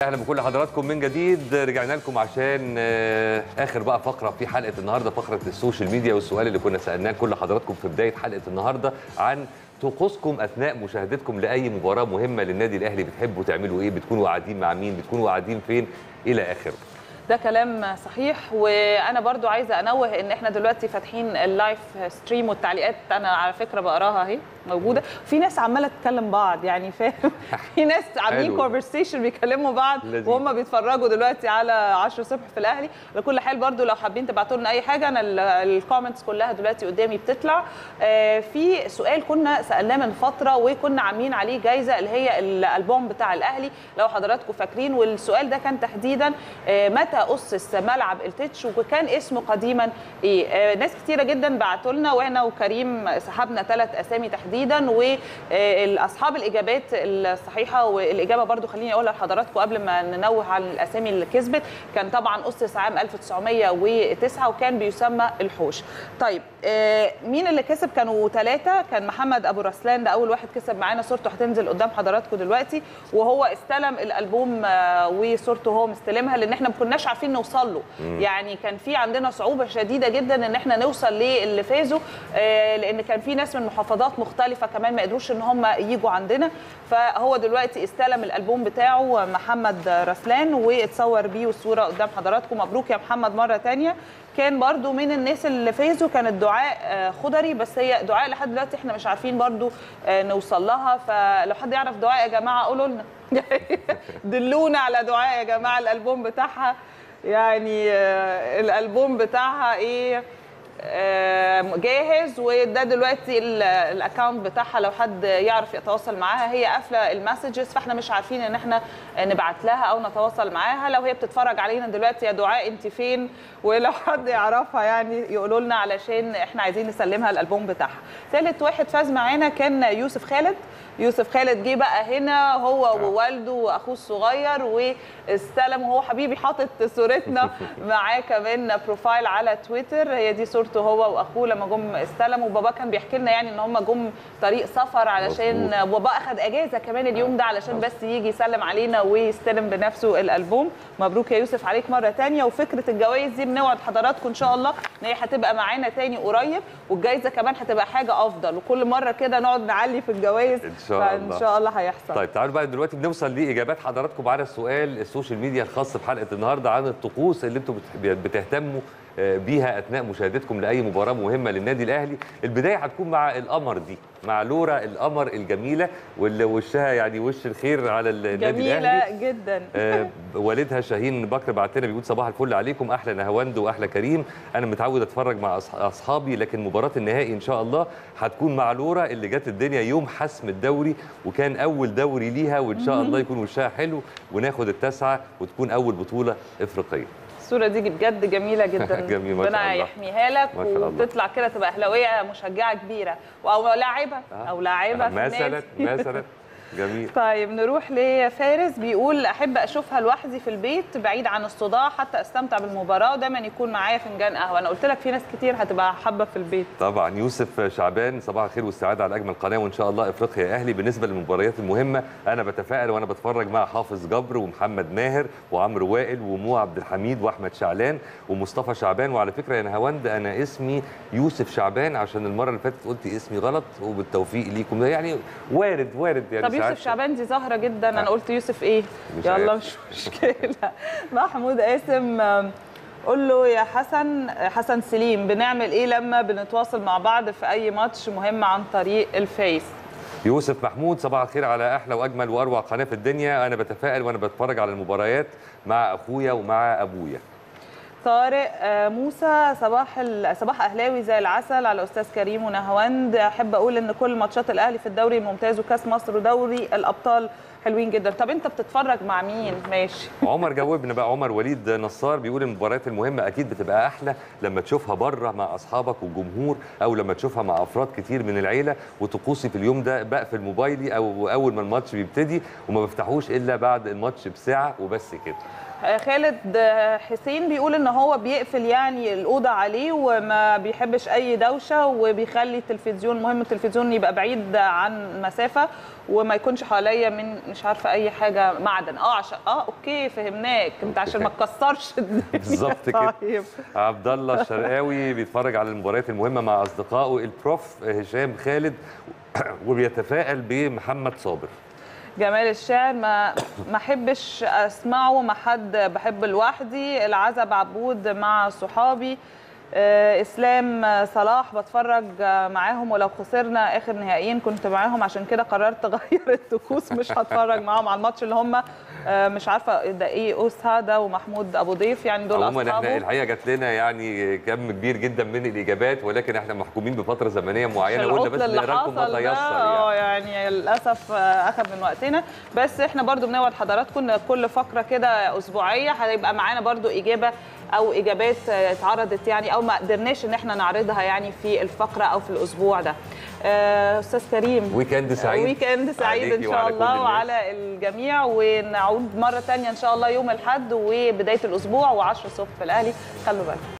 اهلا بكل حضراتكم من جديد رجعنا لكم عشان آه، اخر بقى فقره في حلقه النهارده فقره السوشيال ميديا والسؤال اللي كنا سالناه لكل حضراتكم في بدايه حلقه النهارده عن طقوسكم اثناء مشاهدتكم لاي مباراه مهمه للنادي الاهلي بتحبوا تعملوا ايه بتكونوا قاعدين مع مين بتكونوا قاعدين فين الى اخره ده كلام صحيح وانا برضو عايزه انوه ان احنا دلوقتي فاتحين اللايف ستريم والتعليقات انا على فكره بقراها اهي موجوده في ناس عماله تتكلم بعض يعني فاهم في ناس عاملين حلو. كونفرسيشن بيكلموا بعض لذيذ. وهم بيتفرجوا دلوقتي على 10 الصبح في الاهلي لكل حال برضو لو حابين تبعتوا لنا اي حاجه انا الكومنتس كلها دلوقتي قدامي بتطلع آه، في سؤال كنا سالناه من فتره وكنا عاملين عليه جايزه اللي هي الالبوم بتاع الاهلي لو حضراتكم فاكرين والسؤال ده كان تحديدا آه، متى اسس ملعب التتش وكان اسمه قديما ايه آه، ناس كتيره جدا بعتوا لنا وانا وكريم سحبنا ثلاث اسامي تحديدا واصحاب الاجابات الصحيحه والاجابه برضو خليني اقولها لحضراتكم قبل ما ننوه عن الاسامي اللي كسبت كان طبعا اسس عام 1909 وكان بيسمى الحوش طيب آه، مين اللي كسب كانوا ثلاثه كان محمد ابو رسلان ده اول واحد كسب معانا صورته هتنزل قدام حضراتكم دلوقتي وهو استلم الالبوم آه، وصورته هو مستلمها لان احنا ما كناش عارفين نوصل له يعني كان في عندنا صعوبه شديده جدا ان احنا نوصل للي فازوا آه، لان كان في ناس من محافظات مختلفه كمان ما قدروش ان هم يجوا عندنا فهو دلوقتي استلم الالبوم بتاعه محمد رسلان واتصور بيه والصوره قدام حضراتكم مبروك يا محمد مره تانية كان برضو من الناس اللي فازوا كانت دعاء آه، خضري بس هي دعاء لحد دلوقتي احنا مش عارفين برضو آه، نوصل لها فلو حد يعرف دعاء يا جماعه قولوا لنا دلونا على دعاء يا جماعه الالبوم بتاعها يعني آه، الالبوم بتاعها ايه آه، جاهز وده دلوقتي ال- الاكونت بتاعها لو حد يعرف يتواصل معاها هي قافله المسجز فاحنا مش عارفين ان احنا نبعت لها او نتواصل معاها لو هي بتتفرج علينا دلوقتي يا دعاء انت فين ولو حد يعرفها يعني يقولوا لنا علشان احنا عايزين نسلمها الالبوم بتاعها ثالث واحد فاز معانا كان يوسف خالد يوسف خالد جه بقى هنا هو ووالده واخوه الصغير واستلم وهو حبيبي حاطط صورتنا معاه كمان بروفايل على تويتر هي دي صورته هو واخوه لما جم استلموا وبابا كان بيحكي لنا يعني ان هم جم طريق سفر علشان مظبوط. بابا اخد اجازه كمان اليوم ده علشان بس يجي يسلم علينا ويستلم بنفسه الالبوم مبروك يا يوسف عليك مره تانية وفكره الجوائز دي بنوعد حضراتكم ان شاء الله ان هي هتبقى معانا تاني قريب والجائزه كمان هتبقى حاجه افضل وكل مره كده نقعد نعلي في الجوائز إن شاء فان الله. شاء الله هيحصل طيب تعالوا بقى دلوقتي بنوصل لاجابات حضراتكم على السؤال السوشيال ميديا الخاص بحلقه النهارده عن الطقوس اللي انتم بت- بتهتموا آه، بيها اثناء مشاهدتكم لاي مباراه مهمه للنادي الاهلي البدايه هتكون مع القمر دي مع لورا القمر الجميله واللي وشها يعني وش الخير على النادي الاهلي جميله جدا آه، والدها شاهين بكر بعت لنا بيقول صباح الفل عليكم احلى نهاوند واحلى كريم انا متعود اتفرج مع أصح- اصحابي لكن مباراه النهائي ان شاء الله هتكون مع لورا اللي جت الدنيا يوم حسم الدوري وكان اول دوري ليها وان شاء الله يكون وشها حلو وناخد التاسعه وتكون اول بطوله افريقيه الصوره دي بجد جميله جدا جميل، ما شاء ربنا الله. يحميها لك ما شاء الله. وتطلع كده تبقى اهلاويه مشجعه كبيره او لاعبه او لاعبه في مثلا النادي. مثلا جميل طيب نروح لفارس بيقول احب اشوفها لوحدي في البيت بعيد عن الصداع حتى استمتع بالمباراه ودايما يكون معايا فنجان قهوه انا قلت لك في ناس كتير هتبقى حابه في البيت طبعا يوسف شعبان صباح الخير والسعاده على اجمل قناه وان شاء الله افريقيا يا اهلي بالنسبه للمباريات المهمه انا بتفائل وانا بتفرج مع حافظ جبر ومحمد ماهر وعمرو وائل ومو عبد الحميد واحمد شعلان ومصطفى شعبان وعلى فكره يا نهاوند انا اسمي يوسف شعبان عشان المره اللي فاتت قلت اسمي غلط وبالتوفيق ليكم يعني وارد وارد يعني طب يوسف ساعات- شعبان دي ظاهره جدا انا آه. قلت يوسف ايه مش يلا عارف. مش مشكله محمود قاسم آم، قول له يا حسن حسن سليم بنعمل ايه لما بنتواصل مع بعض في اي ماتش مهم عن طريق الفيس يوسف محمود صباح الخير على احلى واجمل واروع قناه في الدنيا انا بتفائل وانا بتفرج على المباريات مع اخويا ومع ابويا طارق آه، موسى صباح ال- صباح اهلاوي زي العسل على استاذ كريم ونهاوند احب اقول ان كل ماتشات الاهلي في الدوري الممتاز وكاس مصر ودوري الابطال حلوين جدا طب انت بتتفرج مع مين ماشي عمر جاوبنا بقى عمر وليد نصار بيقول المباريات المهمه اكيد بتبقى احلى لما تشوفها بره مع اصحابك والجمهور او لما تشوفها مع افراد كتير من العيله وطقوسي في اليوم ده بقفل موبايلي او اول ما الماتش بيبتدي وما بفتحوش الا بعد الماتش بساعه وبس كده آه، خالد آه، حسين بيقول ان هو بيقفل يعني الاوضه عليه وما بيحبش اي دوشه وبيخلي التلفزيون مهم التلفزيون يبقى بعيد عن مسافه وما يكونش حواليا من مش عارفه اي حاجه معدن اه عشان اه اوكي فهمناك انت عشان ما تكسرش الدنيا. بالظبط كده. طيب عبد الله الشرقاوي بيتفرج على المباريات المهمه مع اصدقائه البروف هشام خالد وبيتفائل بمحمد صابر جمال الشاعر ما ما احبش اسمعه مع حد بحب لوحدي العزب عبود مع صحابي آه، اسلام صلاح بتفرج معاهم ولو خسرنا اخر نهائيين كنت معاهم عشان كده قررت اغير الطقوس مش هتفرج معاهم على الماتش اللي هم آه، مش عارفه ده ايه اوس هذا ومحمود ابو ضيف يعني دول عموما احنا اصحابه الحقيقه جات لنا يعني كم كبير جدا من الاجابات ولكن احنا محكومين بفتره زمنيه معينه قلنا العطل بس اللي نقرا لكم ما حصل ده تيسر اه يعني يعني للاسف آه، اخذ من وقتنا بس احنا برضو بنوعد حضراتكم إن كل فقره كده اسبوعيه هيبقى معانا برضو اجابه او اجابات آه، اتعرضت يعني او ما قدرناش ان احنا نعرضها يعني في الفقره او في الاسبوع ده آه، استاذ كريم ويكند سعيد ويكند سعيد ان عليكي شاء وعلى كل الله الناس. وعلى الجميع ونعود مره تانية ان شاء الله يوم الاحد وبدايه الاسبوع و10 الصبح في الاهلي خلوا بالكم